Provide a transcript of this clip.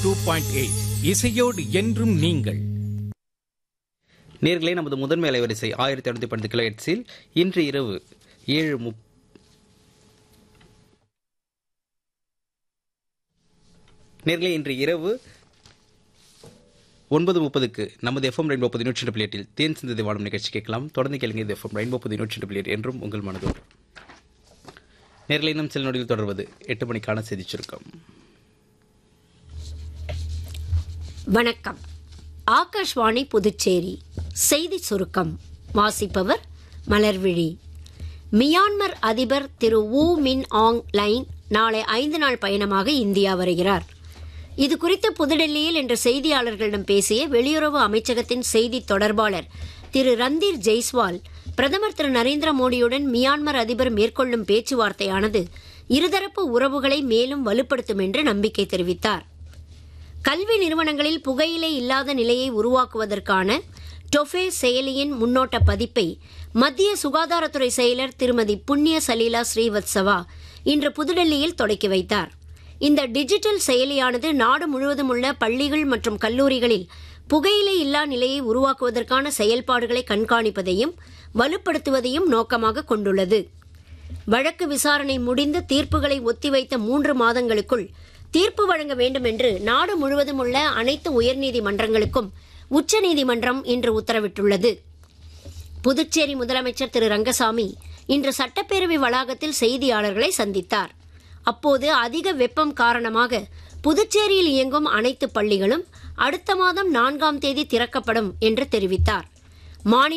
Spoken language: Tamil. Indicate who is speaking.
Speaker 1: டூ பாயிண்ட் எயிட் இசையோடு என்றும் நீங்கள்
Speaker 2: நேர்களே நமது முதன்மை அலைவரிசை ஆயிரத்தி இரநூத்தி பன்னெண்டு கிலோஹெட்ஸில் இன்று இரவு ஏழு முப் நேர்களே இன்று இரவு ஒன்பது முப்பதுக்கு நமது எஃப்எம் ரெயின்போ பதினூற்றி ரெண்டு பிளேட்டில் தேன் சிந்ததை வாழும் நிகழ்ச்சி கேட்கலாம் தொடர்ந்து கேளுங்க இது எஃப்எம் ரெயின்போ பதினூற்றி ரெண்டு பிளேட் என்றும் உங்கள் மனதோடு நேர்களை இன்னும் சில நொடியில் தொடர்வது எட்டு மணிக்கான செய்தி சுருக்கம்
Speaker 3: வணக்கம் ஆகாஷ்வாணி புதுச்சேரி செய்தி சுருக்கம் வாசிப்பவர் மலர்விழி மியான்மர் அதிபர் திரு வூ மின் ஆங் லைன் நாளை ஐந்து நாள் பயணமாக இந்தியா வருகிறார் இது குறித்து புதுடெல்லியில் இன்று செய்தியாளர்களிடம் பேசிய வெளியுறவு அமைச்சகத்தின் செய்தி தொடர்பாளர் திரு ரந்தீர் ஜெய்ஸ்வால் பிரதமர் திரு நரேந்திர மோடியுடன் மியான்மர் அதிபர் மேற்கொள்ளும் பேச்சுவார்த்தையானது இருதரப்பு உறவுகளை மேலும் வலுப்படுத்தும் என்று நம்பிக்கை தெரிவித்தார் கல்வி நிறுவனங்களில் புகையிலை இல்லாத நிலையை உருவாக்குவதற்கான டொஃபே செயலியின் முன்னோட்ட பதிப்பை மத்திய சுகாதாரத்துறை செயலர் திருமதி புண்ணிய சலீலா ஸ்ரீவத்சவா இன்று புதுடெல்லியில் தொடக்கி வைத்தார் இந்த டிஜிட்டல் செயலியானது நாடு முழுவதும் உள்ள பள்ளிகள் மற்றும் கல்லூரிகளில் புகையிலை இல்லா நிலையை உருவாக்குவதற்கான செயல்பாடுகளை கண்காணிப்பதையும் வலுப்படுத்துவதையும் நோக்கமாக கொண்டுள்ளது வழக்கு விசாரணை முடிந்து தீர்ப்புகளை ஒத்திவைத்த மூன்று மாதங்களுக்குள் தீர்ப்பு வழங்க வேண்டும் என்று நாடு முழுவதும் உள்ள அனைத்து உயர்நீதிமன்றங்களுக்கும் உச்சநீதிமன்றம் இன்று உத்தரவிட்டுள்ளது புதுச்சேரி முதலமைச்சர் திரு ரங்கசாமி இன்று சட்டப்பேரவை வளாகத்தில் செய்தியாளர்களை சந்தித்தார் அப்போது அதிக வெப்பம் காரணமாக புதுச்சேரியில் இயங்கும் அனைத்து பள்ளிகளும் அடுத்த மாதம் நான்காம் தேதி திறக்கப்படும் என்று தெரிவித்தார் மாநில